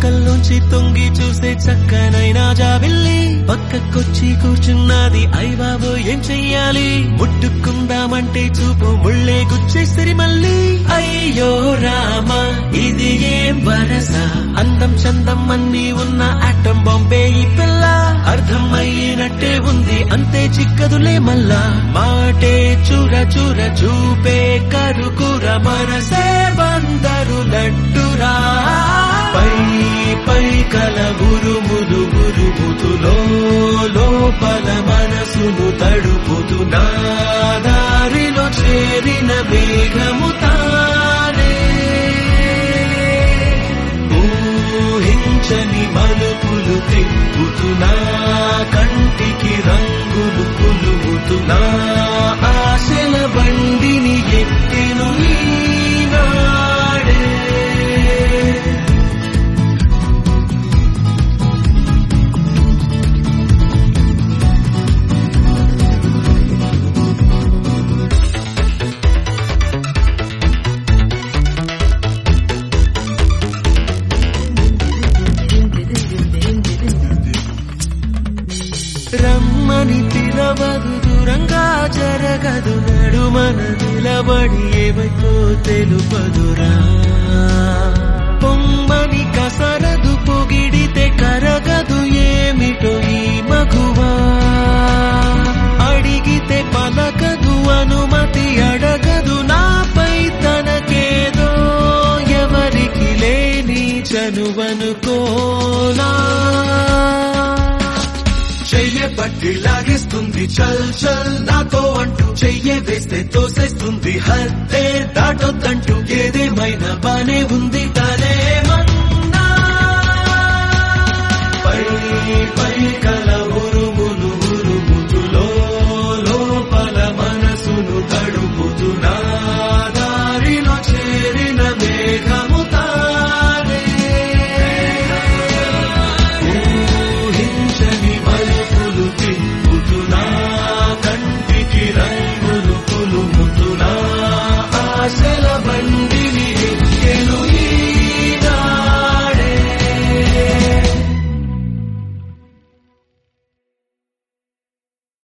పక్కల్లోంచి తొంగి చూస్తే చక్కనైనా జాబిల్లి పక్కకొచ్చి కూర్చున్నది అయ్ బాబు ఏం చెయ్యాలి ముట్టుకుందామంటే చూపు ముళ్ళే గుచ్చేసిరి మళ్ళీ అయ్యో రామ ఇది ఏం వరస అందం చందం అన్ని ఉన్న ఆటం బాంబే ఈ పిల్ల అర్థం అయినట్టే ఉంది అంతే చిక్కదులే మల్లా మాటే చూర చూర చూపే కరుకుర మనసే బందరు లడ్డురా పై పై కల ఉరుములు ఉరుముతులో లోపల మనసును తడుపుతు నా దారిలో చేరిన వేగము తానే ఊహించని మలుపులు తిప్పుతున్నా కంటికి రంగులు పులుముతున్నా ఆశల బండిని ఎక్కెను ఈనాడే రమ్మని పిలవదు దూరంగా జరగదు నడుమన నిలబడి ఏమైతో తెలుపదురా పొమ్మని కసరదు పొగిడితే కరగదు ఏమిటో ఈ మగువా అడిగితే పలకదు అనుమతి అడగదు నాపై తనకేదో ఎవరికి లేని చనువనుకోనా చెయ్య పట్టి లాగేస్తుంది చల్ చల్ నాతో అంటూ చెయ్య వేస్తే తోసేస్తుంది హద్దే దాటొద్దంటూ ఏదేమైనా బానే ఉంది దాని